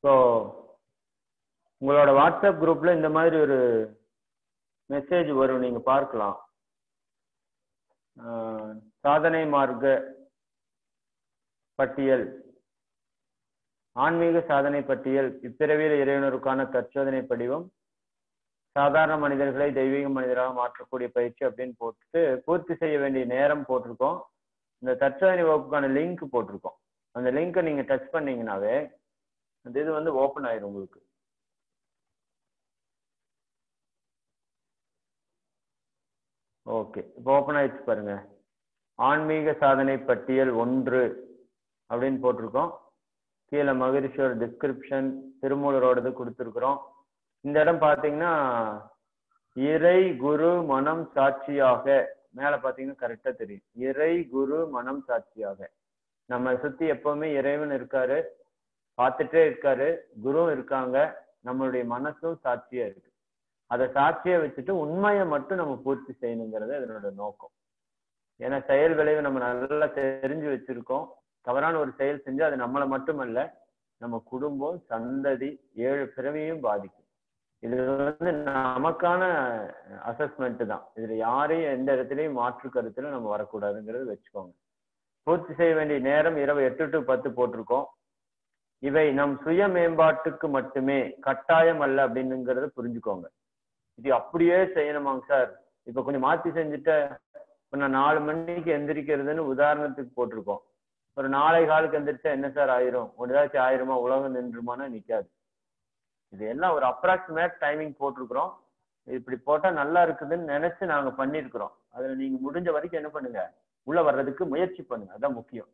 so உங்களோட WhatsApp குரூப்ல இந்த மாதிரி ஒரு மெசேஜ் வரும் நீங்க பார்க்கலாம் ஆஹ் சாதனை மார்க்க பட்டியல் ஆன்மீக சாதனை பட்டியல் இப்பிறவியில் இறைவனருக்கான தற்சோதனை படிவம் சாதாரண மனிதர்களை தெய்வீக மனிதராக மாற்றக்கூடிய பயிற்சி அப்படின்னு போட்டுட்டு பூர்த்தி செய்ய வேண்டிய நேரம் போட்டிருக்கோம் இந்த தற்சோதனை வகுப்புக்கான லிங்க் போட்டிருக்கோம் அந்த லிங்கை நீங்க டச் பண்ணீங்கன்னாவே அந்த இது வந்து ஓப்பன் ஆயிரும் உங்களுக்கு ஓகே இப்போ ஓப்பன் ஆயிடுச்சு பாருங்க ஆன்மீக சாதனை பட்டியல் ஒன்று அப்படின்னு போட்டிருக்கோம் கீழே மகிழ்ச்சியோட டிஸ்கிரிப்ஷன் திருமூலரோடது கொடுத்துருக்குறோம் இந்த இடம் பார்த்தீங்கன்னா இறை குரு மனம் சாட்சியாக மேல பார்த்தீங்கன்னா கரெக்டா தெரியும் இறை குரு மனம் சாட்சியாக நம்ம சுத்தி எப்பவுமே இறைவன் இருக்காரு பார்த்துட்டே இருக்காரு குருவும் இருக்காங்க நம்மளுடைய மனசும் சாட்சியா இருக்கு அதை சாட்சியா வச்சுட்டு உண்மையை மட்டும் நம்ம பூர்த்தி செய்யணுங்கிறது அதனோட நோக்கம் ஏன்னா செயல் விளைவு நம்ம நல்லா தெரிஞ்சு வச்சிருக்கோம் தவறான ஒரு செயல் செஞ்சு அது நம்மளை மட்டுமல்ல நம்ம குடும்பம் சந்ததி ஏழு பிறவியும் பாதிக்கும் இது வந்து நமக்கான அசஸ்மெண்ட் தான் இதுல யாரையும் எந்த இடத்துலயும் மாற்று கருத்துல நம்ம வரக்கூடாதுங்கிறது வச்சுக்கோங்க பூர்த்தி செய்ய வேண்டிய நேரம் இரவு எட்டு டு பத்து போட்டிருக்கோம் இவை நம் சுய மேம்பாட்டுக்கு மட்டுமே கட்டாயம் அல்ல அப்படின்னுங்கிறத புரிஞ்சுக்கோங்க இது அப்படியே செய்யணுமாங்க சார் இப்ப கொஞ்சம் மாத்தி செஞ்சுட்ட இப்ப நான் நாலு மணிக்கு எந்திரிக்கிறதுன்னு உதாரணத்துக்கு போட்டிருக்கோம் ஒரு நாளை காலுக்கு எந்திரிச்சா என்ன சார் ஆயிரும் ஒரு ஏதாச்சும் ஆயிருமா உலகம் நின்றுமானா நிக்காது இது எல்லாம் ஒரு அப்ராக்சிமேட் டைமிங் போட்டிருக்கிறோம் இப்படி போட்டா நல்லா இருக்குதுன்னு நினைச்சு நாங்க பண்ணிருக்கிறோம் அதுல நீங்க முடிஞ்ச வரைக்கும் என்ன பண்ணுங்க உள்ள வர்றதுக்கு முயற்சி பண்ணுங்க அதான் முக்கியம்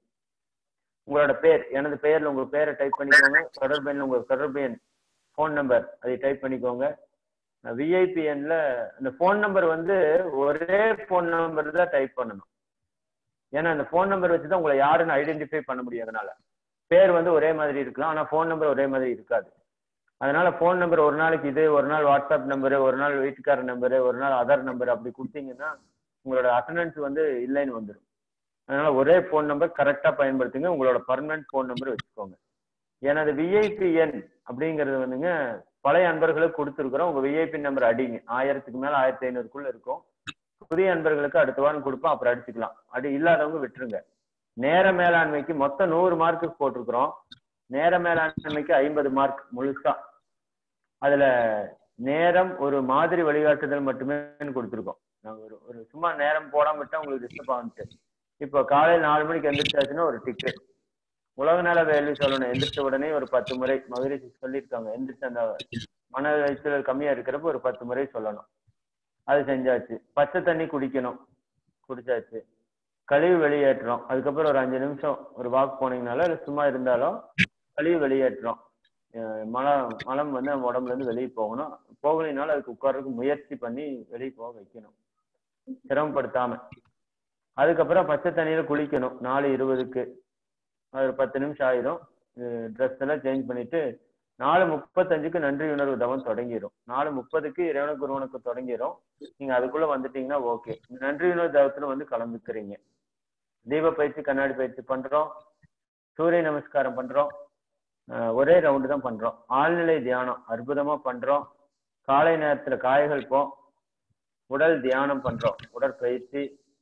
உங்களோட பேர் எனது பெயர்ல உங்க பேரை டைப் பண்ணிக்கோங்க தொடர்பு எண் உங்க தொடர்பு எண் ஃபோன் நம்பர் அதை டைப் பண்ணிக்கோங்க விஐபிஎன்ல அந்த ஃபோன் நம்பர் வந்து ஒரே ஃபோன் நம்பர் தான் டைப் பண்ணணும் ஏன்னா அந்த ஃபோன் நம்பர் வச்சு தான் உங்களை யாருன்னு ஐடென்டிஃபை பண்ண முடியும் அதனால பேர் வந்து ஒரே மாதிரி இருக்கலாம் ஆனா ஃபோன் நம்பர் ஒரே மாதிரி இருக்காது அதனால ஃபோன் நம்பர் ஒரு நாளைக்கு இது ஒரு நாள் வாட்ஸ்அப் நம்பரு ஒரு நாள் வீட்டுக்கார நம்பரு ஒரு நாள் அதர் நம்பர் அப்படி கொடுத்தீங்கன்னா உங்களோட அட்டண்டன்ஸ் வந்து இல்லைன்னு வந்துடும் அதனால ஒரே ஃபோன் நம்பர் கரெக்டா பயன்படுத்துங்க உங்களோட பர்மனன்ட் ஃபோன் நம்பர் வச்சுக்கோங்க எனது விஐபி எண் அப்படிங்கிறது வந்துங்க பழைய அன்பர்களுக்கு கொடுத்துருக்குறோம் உங்க விஐபி நம்பர் அடிங்க ஆயிரத்துக்கு மேல ஆயிரத்தி ஐநூறுக்குள்ள இருக்கும் புதிய அன்பர்களுக்கு அடுத்த வாரம் கொடுப்போம் அப்புறம் அடிச்சுக்கலாம் அடி இல்லாதவங்க விட்டுருங்க நேர மேலாண்மைக்கு மொத்தம் நூறு மார்க்குக்கு போட்டிருக்கிறோம் நேர மேலாண்மைக்கு ஐம்பது மார்க் முழுசா அதுல நேரம் ஒரு மாதிரி வழிகாட்டுதல் மட்டுமே கொடுத்துருக்கோம் நாங்க ஒரு ஒரு சும்மா நேரம் போடாம விட்டா உங்களுக்கு டிஸ்டர்ப் ஆகுது இப்போ காலையில் நாலு மணிக்கு எந்திரிச்சாச்சுன்னா ஒரு டிக்கு உலக நல வேள்வி சொல்லணும் எந்திரிச்ச உடனே ஒரு பத்து முறை மகிழ்ச்சி சொல்லியிருக்காங்க எந்திரிச்ச அந்த மன வயசுல கம்மியா இருக்கிறப்ப ஒரு பத்து முறை சொல்லணும் அது செஞ்சாச்சு பச்சை தண்ணி குடிக்கணும் குடிச்சாச்சு கழிவு வெளியேற்றுறோம் அதுக்கப்புறம் ஒரு அஞ்சு நிமிஷம் ஒரு வாக் போனீங்கனாலும் இல்லை சும்மா இருந்தாலும் கழிவு வெளியேற்றுறோம் அஹ் மலம் மலம் வந்து நம்ம உடம்புல இருந்து வெளியே போகணும் போகலைனாலும் அதுக்கு உட்கார்றதுக்கு முயற்சி பண்ணி வெளியே போக வைக்கணும் சிரமப்படுத்தாம அதுக்கப்புறம் பச்சை தண்ணியில குளிக்கணும் நாலு இருபதுக்கு அது ஒரு பத்து நிமிஷம் ஆயிரும் ட்ரெஸ் எல்லாம் சேஞ்ச் பண்ணிட்டு நாலு முப்பத்தஞ்சுக்கு நன்றி உணர்வு தவம் தொடங்கிடும் நாலு முப்பதுக்கு இறைவனுக்கு ஒருவனுக்கு தொடங்கிடும் நீங்க அதுக்குள்ள வந்துட்டீங்கன்னா ஓகே நன்றி உணர்வு தவத்துல வந்து கலந்துக்கிறீங்க தீப பயிற்சி கண்ணாடி பயிற்சி பண்றோம் சூரிய நமஸ்காரம் பண்றோம் அஹ் ஒரே ரவுண்டு தான் பண்றோம் ஆழ்நிலை தியானம் அற்புதமா பண்றோம் காலை நேரத்துல காய்கள் போ உடல் தியானம் பண்றோம் உடற்பயிற்சி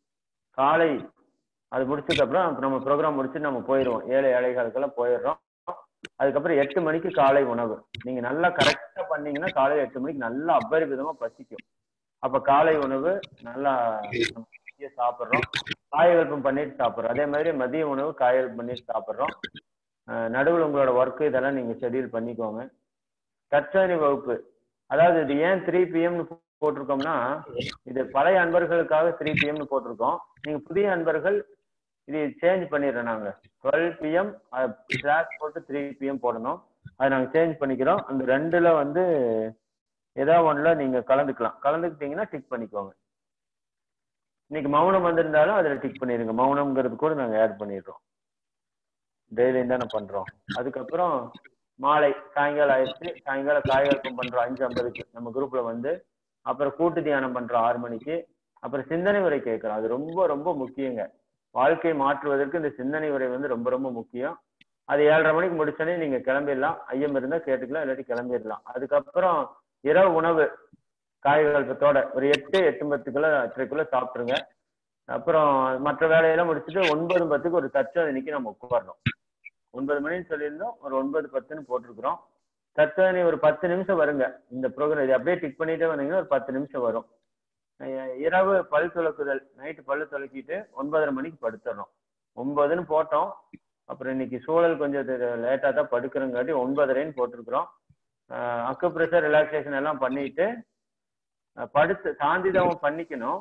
காலை அது முடிச்சதுக்கு அப்புறம் அப்ப நம்ம ப்ரோக்ராம் முடிச்சு நம்ம போயிடுவோம் ஏழை ஏழைகளுக்கெல்லாம் போயிடுறோம் அதுக்கப்புறம் எட்டு மணிக்கு காலை உணவு நீங்க நல்லா கரெக்டா பண்ணீங்கன்னா காலையில எட்டு மணிக்கு நல்லா அபரிவிதமா பசிக்கும் அப்ப காலை உணவு நல்லா நம்ம சாப்பிட்றோம் காயகல்பம் பண்ணிட்டு சாப்பிட்றோம் அதே மாதிரி மதிய உணவு காயகல்பம் பண்ணிட்டு சாப்பிட்றோம் நடுவில் உங்களோட ஒர்க்கு இதெல்லாம் நீங்க ஷெடியூல் பண்ணிக்கோங்க கற்றறி வகுப்பு அதாவது இது ஏன் த்ரீ பிஎம்னு போட்டிருக்கோம்னா இது பழைய அன்பர்களுக்காக த்ரீ பிஎம்னு போட்டிருக்கோம் நீங்க புதிய அன்பர்கள் இது சேஞ்ச் பண்ணிடுறோம் நாங்க டுவெல் பிஎம் கிளாஸ் போட்டு த்ரீ பிஎம் போடணும் அதை நாங்க சேஞ்ச் பண்ணிக்கிறோம் அந்த ரெண்டுல வந்து ஏதாவது ஒண்ணுல நீங்க கலந்துக்கலாம் கலந்துக்கிட்டீங்கன்னா டிக் பண்ணிக்கோங்க இன்னைக்கு மௌனம் வந்திருந்தாலும் அதுல டிக் பண்ணிடுங்க மௌனம்ங்கிறது கூட நாங்க ஆட் பண்ணிடுறோம் டெய்லியும் தானே பண்றோம் அதுக்கப்புறம் மாலை சாயங்காலம் ஆயிடுச்சு சாயங்காலம் காயகல்பம் பண்றோம் அஞ்சு ஐம்பதுக்கு நம்ம குரூப்ல வந்து அப்புறம் கூட்டு தியானம் பண்றோம் ஆறு மணிக்கு அப்புறம் சிந்தனை உரை கேட்கிறோம் அது ரொம்ப ரொம்ப முக்கியங்க வாழ்க்கையை மாற்றுவதற்கு இந்த சிந்தனை உரை வந்து ரொம்ப ரொம்ப முக்கியம் அது ஏழரை மணிக்கு முடிச்சோடனே நீங்க கிளம்பிடலாம் ஐயம் இருந்தா கேட்டுக்கலாம் இல்லாட்டி கிளம்பிடலாம் அதுக்கப்புறம் இரவு உணவு காய்கல்பத்தோட ஒரு எட்டு எட்டு பத்துக்குள்ள எட்டரைக்குள்ள சாப்பிட்டுருங்க அப்புறம் மற்ற வேலையெல்லாம் முடிச்சுட்டு ஒன்பது பத்துக்கு ஒரு தற்சோதனைக்கு நம்ம உட்காரணும் ஒன்பது மணின்னு சொல்லியிருந்தோம் ஒரு ஒன்பது பத்துன்னு போட்டிருக்கிறோம் தற்சோதனை ஒரு பத்து நிமிஷம் வருங்க இந்த ப்ரோக்ராம் இது அப்படியே டிக் பண்ணிட்டே வந்தீங்கன்னா ஒரு பத்து நிமிஷம் வரும் அஹ் இரவு பல் துலக்குதல் நைட்டு பல்லு துலக்கிட்டு ஒன்பதரை மணிக்கு படுத்துடணும் ஒன்பதுன்னு போட்டோம் அப்புறம் இன்னைக்கு சூழல் கொஞ்சம் லேட்டாக தான் படுக்கிறங்காட்டி ஒன்பதரைன்னு போட்டிருக்கிறோம் அக்கு ப்ரெஷர் ரிலாக்ஸேஷன் எல்லாம் பண்ணிட்டு அஹ் படுத்து சாந்திதவம் பண்ணிக்கணும்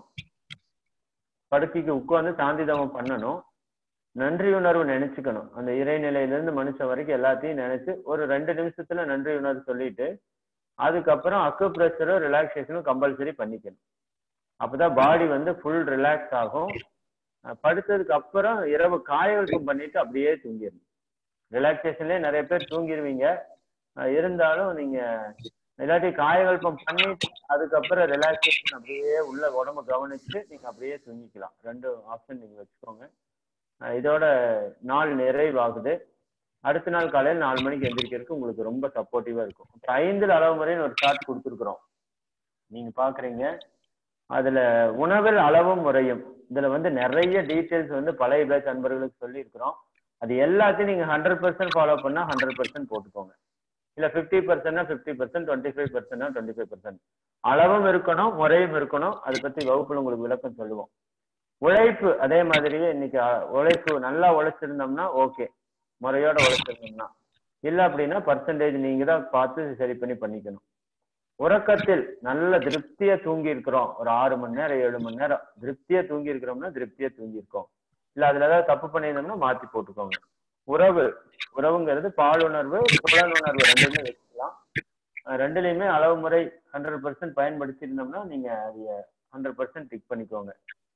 படுக்கைக்கு உட்கார்ந்து சாந்திதவம் பண்ணணும் நன்றி உணர்வு நினைச்சுக்கணும் அந்த இறைநிலையிலிருந்து மனுஷன் வரைக்கும் எல்லாத்தையும் நினைச்சு ஒரு ரெண்டு நிமிஷத்துல நன்றி உணர்வு சொல்லிட்டு அதுக்கப்புறம் அக்கு ப்ரெஷரும் ரிலாக்ஸேஷனும் கம்பல்சரி பண்ணிக்கணும் அப்பதான் பாடி வந்து ஃபுல் ரிலாக்ஸ் ஆகும் அஹ் படுத்ததுக்கு அப்புறம் இரவு காயவல்பம் பண்ணிட்டு அப்படியே தூங்கிடணும் ரிலாக்ஸேஷன்லயே நிறைய பேர் தூங்கிடுவீங்க அஹ் இருந்தாலும் நீங்க இல்லாட்டி காயகல்பம் பண்ணிட்டு அதுக்கப்புறம் ரிலாக்ஸேஷன் அப்படியே உள்ள உடம்ப கவனிச்சு நீங்க அப்படியே தூங்கிக்கலாம் ரெண்டு ஆப்ஷன் நீங்க வச்சுக்கோங்க அஹ் இதோட நாள் நிறைவாகுது அடுத்த நாள் காலையில் நாலு மணிக்கு எந்திரிக்கிறதுக்கு உங்களுக்கு ரொம்ப சப்போர்ட்டிவா இருக்கும் இப்ப ஐந்தில் அளவு முறைன்னு ஒரு சார்ட் கொடுத்துருக்குறோம் நீங்க பாக்குறீங்க அதுல உணவில் அளவும் முறையும் இதுல வந்து நிறைய டீட்டெயில்ஸ் வந்து பழைய பேட்ச் அன்பர்களுக்கு சொல்லியிருக்கிறோம் அது எல்லாத்தையும் நீங்க ஹண்ட்ரட் பர்சன்ட் ஃபாலோ பண்ணா ஹண்ட்ரட் பர்சன்ட் போட்டுக்கோங்க இல்ல ஃபிஃப்டி பர்சன்ட்னா ஃபிஃப்டி பர்சன்ட் டுவெண்ட்டி ஃபைவ் பர்சன்ட்னா டுவெண்ட்டி ஃபைவ் பர்சன்ட் அளவும் இருக்கணும் முறையும் இருக்கணும் அதை பத்தி வகுப்புல உங்களுக்கு விளக்கம் சொல்லுவோம் உழைப்பு அதே மாதிரியே இன்னைக்கு அஹ், உழைப்பு நல்லா உழைச்சிருந்தோம்னா ஓகே முறையோட உழைச்சிருந்தோம்னா இல்ல அப்படின்னா பர்சன்டேஜ் நீங்க தான் பார்த்து சரி பண்ணி பண்ணிக்கணும் உறக்கத்தில் நல்ல திருப்தியா தூங்கி இருக்கிறோம் ஒரு ஆறு மணி நேரம் ஏழு மணி நேரம் திருப்தியா தூங்கி இருக்கிறோம்னா திருப்தியா தூங்கி இருக்கோம் இல்ல அதுல ஏதாவது தப்பு பண்ணியிருந்தோம்னா மாத்தி போட்டுக்கோங்க உறவு உறவுங்கிறது பாலுணர்வு புலனுணர்வு ரெண்டுமே வச்சுக்கலாம் அஹ் ரெண்டுலயுமே அளவு முறை ஹண்ட்ரட் பர்சன்ட் பயன்படுத்தியிருந்தோம்னா நீங்க அதைய ஹண்ட்ரட் பர்சன்ட் டிக் பண்ணிக்கோங்க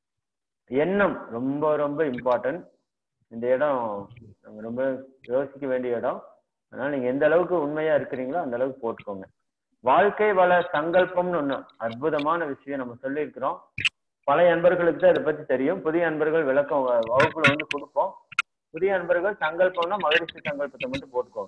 எண்ணம் ரொம்ப ரொம்ப இம்பார்ட்டன்ட் இந்த இடம் நம்ம ரொம்ப யோசிக்க வேண்டிய இடம் அதனால நீங்க எந்த அளவுக்கு உண்மையா இருக்கிறீங்களோ அந்த அளவுக்கு போட்டுக்கோங்க வாழ்க்கை வள சங்கல்பம்னு ஒண்ணு அற்புதமான விஷயம் நம்ம சொல்லியிருக்கிறோம் பழைய அன்பர்களுக்கு தான் இதை பத்தி தெரியும் புதிய அன்பர்கள் விளக்கம் வ- வகுப்புல வந்து கொடுப்போம் புதிய அன்பர்கள் சங்கல்பம்னா மகிழ்ச்சி சங்கல்பத்தை மட்டும் போட்டுக்கோங்க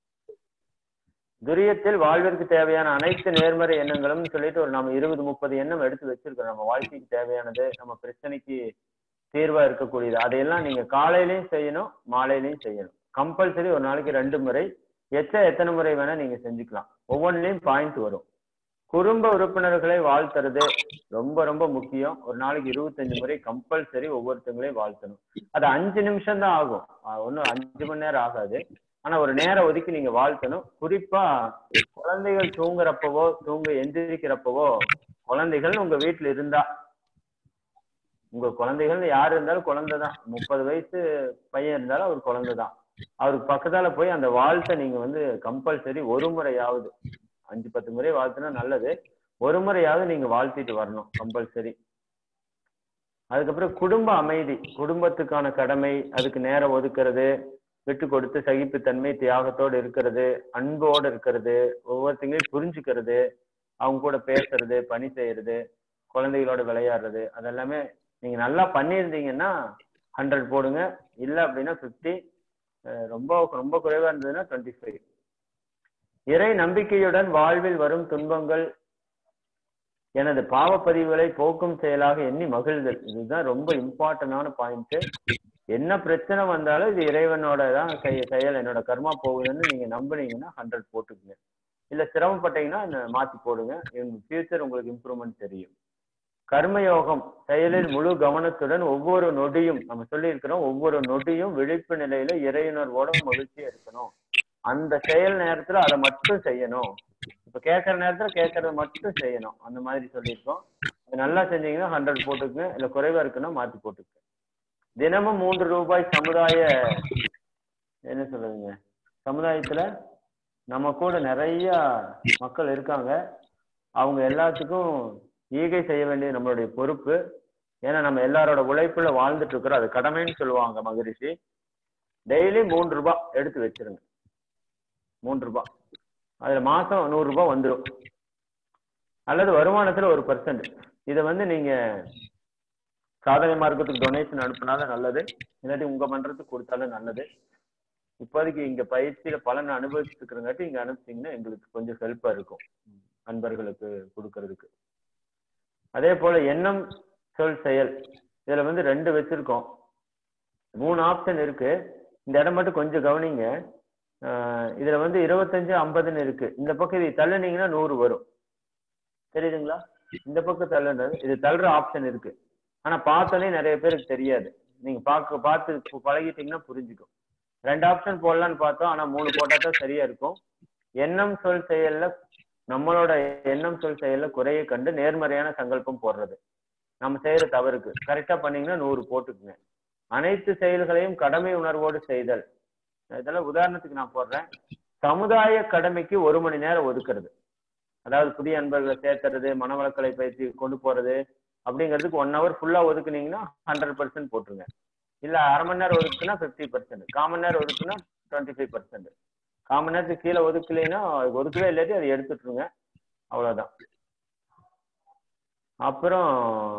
துரியத்தில் வாழ்விற்கு தேவையான அனைத்து நேர்மறை எண்ணங்களும் சொல்லிட்டு ஒரு நம்ம இருபது முப்பது எண்ணம் எடுத்து வச்சிருக்கிறோம் நம்ம வாழ்க்கைக்கு தேவையானது நம்ம பிரச்சனைக்கு தீர்வா இருக்கக்கூடியது அதையெல்லாம் நீங்க காலையிலயும் செய்யணும் மாலையிலயும் செய்யணும் கம்பல்சரி ஒரு நாளைக்கு ரெண்டு முறை எச்ச எத்தனை முறை வேணா நீங்க செஞ்சுக்கலாம் ஒவ்வொன்றிலையும் பாயிண்ட் வரும் குடும்ப உறுப்பினர்களை வாழ்த்துறது ரொம்ப ரொம்ப முக்கியம் ஒரு நாளைக்கு இருபத்தஞ்சு முறை கம்பல்சரி ஒவ்வொருத்தங்களையும் வாழ்த்தணும் அது அஞ்சு நிமிஷம் தான் ஆகும் அஹ் ஒண்ணும் அஞ்சு மணி நேரம் ஆகாது ஆனா ஒரு நேரம் ஒதுக்கி நீங்க வாழ்த்தணும் குறிப்பா குழந்தைகள் தூங்குறப்பவோ தூங்க எந்திரிக்கிறப்பவோ குழந்தைகள் உங்க வீட்டுல இருந்தா உங்க குழந்தைகள் யார் இருந்தாலும் குழந்தை தான் முப்பது வயசு பையன் இருந்தாலும் அவர் குழந்தை தான் அவருக்கு பக்கத்தால போய் அந்த வாழ்த்தை நீங்க வந்து கம்பல்சரி ஒரு முறையாவது அஞ்சு பத்து முறை வாழ்த்துனா நல்லது ஒரு முறையாவது நீங்க வாழ்த்திட்டு வரணும் கம்பல்சரி அதுக்கப்புறம் குடும்ப அமைதி குடும்பத்துக்கான கடமை அதுக்கு நேரம் ஒதுக்குறது விட்டு கொடுத்து சகிப்புத்தன்மை தியாகத்தோடு இருக்கிறது அன்போடு இருக்கிறது ஒவ்வொருத்தங்களையும் புரிஞ்சுக்கிறது அவங்க கூட பேசுறது பணி செய்யறது குழந்தைகளோட விளையாடுறது அதெல்லாமே நீங்க நல்லா பண்ணியிருந்தீங்கன்னா ஹண்ட்ரட் போடுங்க இல்லை அப்படின்னா ஃபிஃப்டி ரொம்ப ரொம்ப குறைவா இருந்ததுன்னா டுவெண்ட்டி ஃபைவ் இறை நம்பிக்கையுடன் வாழ்வில் வரும் துன்பங்கள் எனது பாவப்பதிவுகளை போக்கும் செயலாக எண்ணி மகிழ்தல் இதுதான் ரொம்ப இம்பார்ட்டன்டான பாயிண்ட் என்ன பிரச்சனை வந்தாலும் இது இறைவனோட தான் செய- செயல் என்னோட கர்மா போகுதுன்னு நீங்க நம்புனீங்கன்னா ஹண்ட்ரட் போட்டுக்குங்க இல்ல சிரமப்பட்டீங்கன்னா இந்த மாத்தி போடுங்க ஃபியூச்சர் உங்களுக்கு இம்ப்ரூவ்மெண்ட் தெரியும் கர்மயோகம் செயலில் முழு கவனத்துடன் ஒவ்வொரு நொடியும் நம்ம சொல்லி இருக்கிறோம் ஒவ்வொரு நொடியும் விழிப்பு நிலையில இறையுணர்வோட மகிழ்ச்சியா இருக்கணும் அந்த செயல் நேரத்துல அதை மட்டும் செய்யணும் இப்ப கேட்கற நேரத்துல கேட்கறத மட்டும் செய்யணும் அந்த மாதிரி சொல்லியிருக்கோம் அது நல்லா செஞ்சீங்கன்னா ஹண்ட்ரட் போட்டுக்குங்க இல்ல குறைவா இருக்குன்னா மாத்தி போட்டுக்குங்க தினமும் மூன்று ரூபாய் சமுதாய என்ன சொல்றதுங்க சமுதாயத்துல நம்ம கூட நிறைய மக்கள் இருக்காங்க அவங்க எல்லாத்துக்கும் ஈகை செய்ய வேண்டிய நம்மளுடைய பொறுப்பு ஏன்னா நம்ம எல்லாரோட உழைப்புல வாழ்ந்துட்டு இருக்கிறோம் அது கடமைன்னு சொல்லுவாங்க மகரிஷி டெய்லி மூன்று ரூபாய் எடுத்து வச்சிருங்க மூன்று ரூபாய் அதுல மாசம் நூறு ரூபாய் வந்துடும் அல்லது வருமானத்துல ஒரு பர்சன்ட் இதை வந்து நீங்க சாதக மார்க்கத்துக்கு டொனேஷன் அனுப்புனாலும் நல்லது இல்லாட்டி உங்க மன்றத்துக்கு கொடுத்தாலும் நல்லது இப்போதைக்கு இங்க பயிற்சியில பலன் அனுபவிச்சுட்டு இருக்கிறங்காட்டி இங்க அனுப்பிச்சிங்கன்னா எங்களுக்கு கொஞ்சம் ஹெல்ப்பா இருக்கும் நண்பர்களுக்கு கொடுக்கறதுக்கு அதே போல எண்ணம் சொல் செயல் இதுல வந்து ரெண்டு வச்சிருக்கோம் மூணு ஆப்ஷன் இருக்கு இந்த இடம் மட்டும் கொஞ்சம் கவனிங்க ஆஹ் இதுல வந்து இருபத்தஞ்சு ஐம்பதுன்னு இருக்கு இந்த பக்கம் இது தள்ளுனீங்கன்னா நூறு வரும் தெரியுதுங்களா இந்த பக்கம் தள்ளுனது இது தள்ளுற ஆப்ஷன் இருக்கு ஆனா பார்த்தோன்னே நிறைய பேருக்கு தெரியாது நீங்க பார்க்க பார்த்து பு- பழகிட்டீங்கன்னா புரிஞ்சுக்கும் ரெண்டு ஆப்ஷன் போடலாம்னு பார்த்தோம் ஆனா மூணு போட்டா தான் சரியா இருக்கும் எண்ணம் சொல் செயல்ல நம்மளோட எண்ணம் சொல் செயல்ல குறையை கண்டு நேர்மறையான சங்கல்பம் போடுறது நம்ம செய்யற தவறுக்கு கரெக்டா பண்ணீங்கன்னா நூறு போட்டுக்குங்க அனைத்து செயல்களையும் கடமை உணர்வோடு செய்தல் இதெல்லாம் உதாரணத்துக்கு நான் போடுறேன் சமுதாய கடமைக்கு ஒரு மணி நேரம் ஒதுக்குறது அதாவது புதிய அன்பர்களை சேர்த்துறது மனவளக்கலை பயிற்சி கொண்டு போறது அப்படிங்கிறதுக்கு ஒன் ஹவர் ஃபுல்லா ஒதுக்குனீங்கன்னா ஹண்ட்ரட் பர்சன்ட் போட்டுருங்க இல்ல அரை மணி நேரம் ஒதுக்குனா ஃபிஃப்டி பர்சன்ட் கால் மணி நேரம் ஒதுக்குனா டுவெண்ட்டி ஃபைவ் பர்சன்ட் கால் மணி நேரத்துக்கு கீழே ஒதுக்கலைன்னா ஒதுக்கவே இல்லாட்டி அதை எடுத்துட்டுருங்க அவ்வளவுதான் அப்புறம்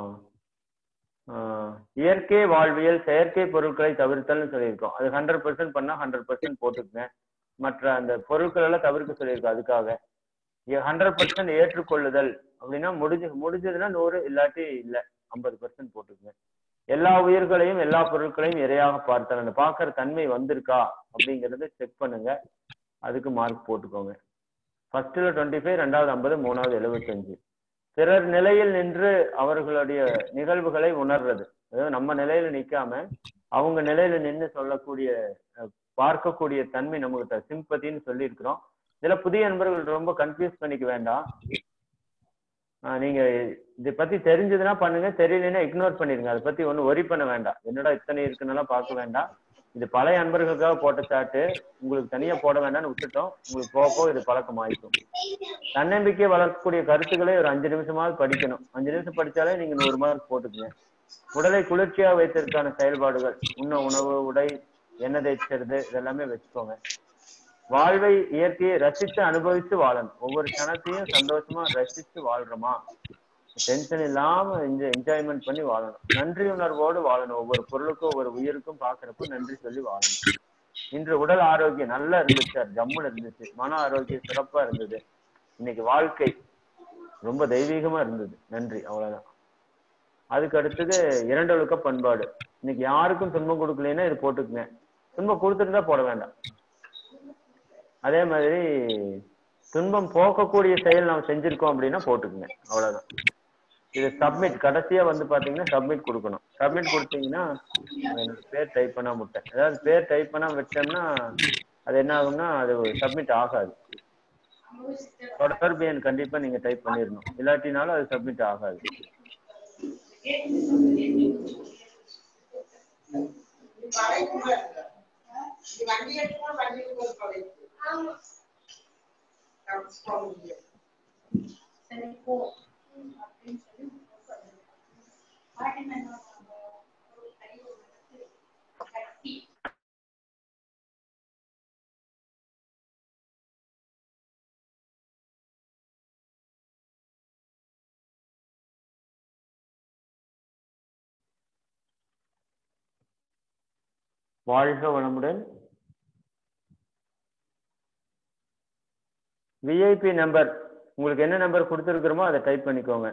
ஆஹ், இயற்கை வாழ்வியல் செயற்கை பொருட்களை தவிர்த்தல்னு சொல்லியிருக்கோம் அது ஹண்ட்ரட் பர்சன்ட் பண்ணா ஹண்ட்ரட் பர்சன்ட் போட்டுக்குங்க மற்ற அந்த பொருட்கள் எல்லாம் தவிர்க்க சொல்லியிருக்கோம் அதுக்காக ஹண்ட்ரட் பர்சன்ட் ஏற்றுக்கொள்ளுதல் அப்படின்னா முடிஞ்சு முடிஞ்சதுன்னா நூறு இல்லாட்டி இல்ல ஐம்பது பர்சன்ட் போட்டுக்குங்க எல்லா உயிர்களையும் எல்லா பொருட்களையும் இரையாக பார்த்தல் அந்த பார்க்கற தன்மை வந்திருக்கா அப்படிங்கறத செக் பண்ணுங்க அதுக்கு மார்க் போட்டுக்கோங்க ஃபர்ஸ்ட்ல டுவெண்ட்டி ஃபைவ் ரெண்டாவது ஐம்பது மூணாவது எழுபத்தஞ்சு பிறர் நிலையில் நின்று அவர்களுடைய நிகழ்வுகளை உணர்றது அதாவது நம்ம நிலையில நிக்காம அவங்க நிலையில நின்று சொல்லக்கூடிய அஹ், பார்க்கக்கூடிய தன்மை நமக்கு சிம்பத்தின்னு சொல்லியிருக்கிறோம் இதுல புதிய நண்பர்கள் ரொம்ப கன்ஃபியூஸ் பண்ணிக்க வேண்டாம் ஆஹ் நீங்க இதை பத்தி தெரிஞ்சதுன்னா பண்ணுங்க தெரியலன்னா இக்னோர் பண்ணிருங்க அதை பத்தி ஒன்றும் ஒரி பண்ண வேண்டாம் என்னடா இத்தனை இருக்குன்னெல்லாம் பார்க்க வேண்டாம் இது பழைய அன்பர்களுக்காக போட்ட சாட்டு உங்களுக்கு தனியா போட வேண்டாம்னு விட்டுட்டோம் உங்களுக்கு போக போக இது பழக்கம் ஆயிக்கும் தன்னம்பிக்கையை வளர்க்கக்கூடிய கருத்துக்களை ஒரு அஞ்சு நிமிஷமாவது படிக்கணும் அஞ்சு நிமிஷம் படிச்சாலே நீங்க நூறு மார்க் போட்டுக்குங்க உடலை குளிர்ச்சியா வைத்திருக்கான செயல்பாடுகள் உண்ண உணவு உடை எண்ணெய் தேய்ச்சது இதெல்லாமே வச்சுக்கோங்க வாழ்வை இயற்கையை ரசித்து அனுபவித்து வாழணும் ஒவ்வொரு கணத்தையும் சந்தோஷமா ரசித்து வாழ்றோமா டென்ஷன் இல்லாம என்ஜாய்மெண்ட் பண்ணி வாழணும் நன்றி உணர்வோடு வாழணும் ஒவ்வொரு பொருளுக்கும் ஒவ்வொரு உயிருக்கும் பாக்குறப்ப நன்றி சொல்லி வாழணும் இன்று உடல் ஆரோக்கியம் நல்லா இருந்துச்சு சார் ஜம்முன்னு இருந்துச்சு மன ஆரோக்கியம் சிறப்பா இருந்தது இன்னைக்கு வாழ்க்கை ரொம்ப தெய்வீகமா இருந்தது நன்றி அவ்வளவுதான் அதுக்கு அடுத்தது இரண்டொழுக்க பண்பாடு இன்னைக்கு யாருக்கும் துன்பம் கொடுக்கலைன்னா இது போட்டுக்குங்க துன்பம் கொடுத்துருந்தா போட வேண்டாம் அதே மாதிரி துன்பம் போக்கக்கூடிய செயல் நாம் செஞ்சிருக்கோம் அப்படின்னா போட்டுக்குங்க அவ்வளவுதான் இது சப்மிட் கடைசியா வந்து பாத்தீங்கன்னா சப்மிட் கொடுக்கணும் சப்மிட் கொடுத்தீங்கன்னா என்னோட பேர் டைப் பண்ணா முட்டேன் அதாவது பேர் டைப் பண்ணா வச்சோம்னா அது என்ன ஆகும்னா அது சப்மிட் ஆகாது தொடர்பு எண் கண்டிப்பா நீங்க டைப் பண்ணிடணும் இல்லாட்டினாலும் அது சப்மிட் ஆகாது வண்டி எடுத்துக்கோ வண்டி ஆமா சரி போ அப்படின்னு சொல்லி பாட்டி என்ன ஒரு கை ஒரு கட்டி வாழ்க வளமுடன் விஐபி நம்பர் உங்களுக்கு என்ன நம்பர் கொடுத்துருக்குறோமோ அதை டைப் பண்ணிக்கோங்க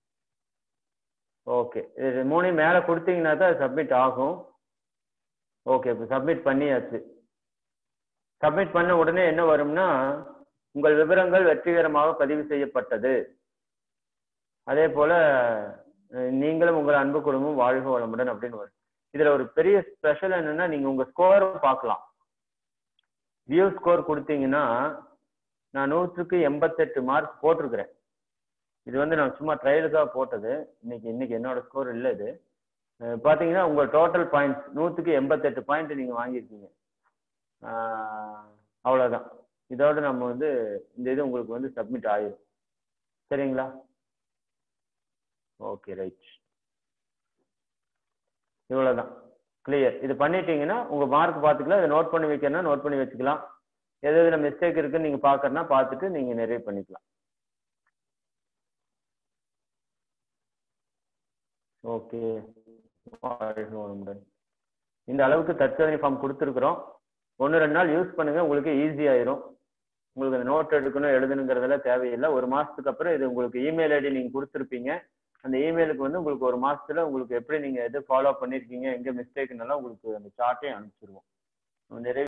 ஓகே இது மூணையும் மேலே கொடுத்தீங்கன்னா தான் அது சப்மிட் ஆகும் ஓகே இப்போ சப்மிட் பண்ணியாச்சு சப்மிட் பண்ண உடனே என்ன வரும்னா உங்கள் விவரங்கள் வெற்றிகரமாக பதிவு செய்யப்பட்டது அதே போல அஹ், நீங்களும் உங்கள் அன்பு குடும்பம் வாழ்க வளமுடன் அப்படின்னு வரும் இதுல ஒரு பெரிய ஸ்பெஷல் என்னன்னா நீங்க உங்க ஸ்கோர் பார்க்கலாம் வியூ ஸ்கோர் கொடுத்தீங்கன்னா நான் நூற்றுக்கு எண்பத்தெட்டு மார்க் போட்டிருக்கிறேன் இது வந்து நான் சும்மா ட்ரையலுக்காக போட்டது இன்னைக்கு இன்னைக்கு என்னோட ஸ்கோர் இல்லை இது அஹ் பாத்தீங்கன்னா உங்க டோட்டல் பாயிண்ட்ஸ் நூற்றுக்கு எண்பத்தெட்டு பாயிண்ட் நீங்க வாங்கியிருக்கீங்க ஆஹ் அவ்வளவுதான் இதோட நம்ம வந்து இந்த இது உங்களுக்கு வந்து சப்மிட் ஆயிரும் சரிங்களா ஓகே ரைட் இவ்வளவுதான் கிளியர் இது பண்ணிட்டீங்கன்னா உங்க மார்க் பார்த்துக்கலாம் இதை நோட் பண்ணி வைக்கிறனா நோட் பண்ணி வச்சுக்கலாம் எது எதுல மிஸ்டேக் இருக்குன்னு நீங்க பாக்கறனா பார்த்துட்டு நீங்க நிறைய பண்ணிக்கலாம் ஓகே வாழ்க வளமுடன் இந்த அளவுக்கு தற்சோதனை ஃபார்ம் கொடுத்துருக்குறோம் ஒன்று ரெண்டு நாள் யூஸ் பண்ணுங்க உங்களுக்கு ஈஸி ஆயிரும் உங்களுக்கு அந்த நோட் எடுக்கணும் எழுதணுங்கிறதெல்லாம் தேவையில்லை ஒரு மாசத்துக்கு அப்புறம் இது உங்களுக்கு இமெயில் ஐடி நீங்க கொடுத்துருப்பீங்க அந்த இமெயிலுக்கு வந்து உங்களுக்கு ஒரு மாசத்துல உங்களுக்கு எப்படி நீங்க எது ஃபாலோ பண்ணிருக்கீங்க எங்க மிஸ்டேக்னால உங்களுக்கு அந்த சார்ட்டே அனுப்பிச்சிருவோம் நிறைய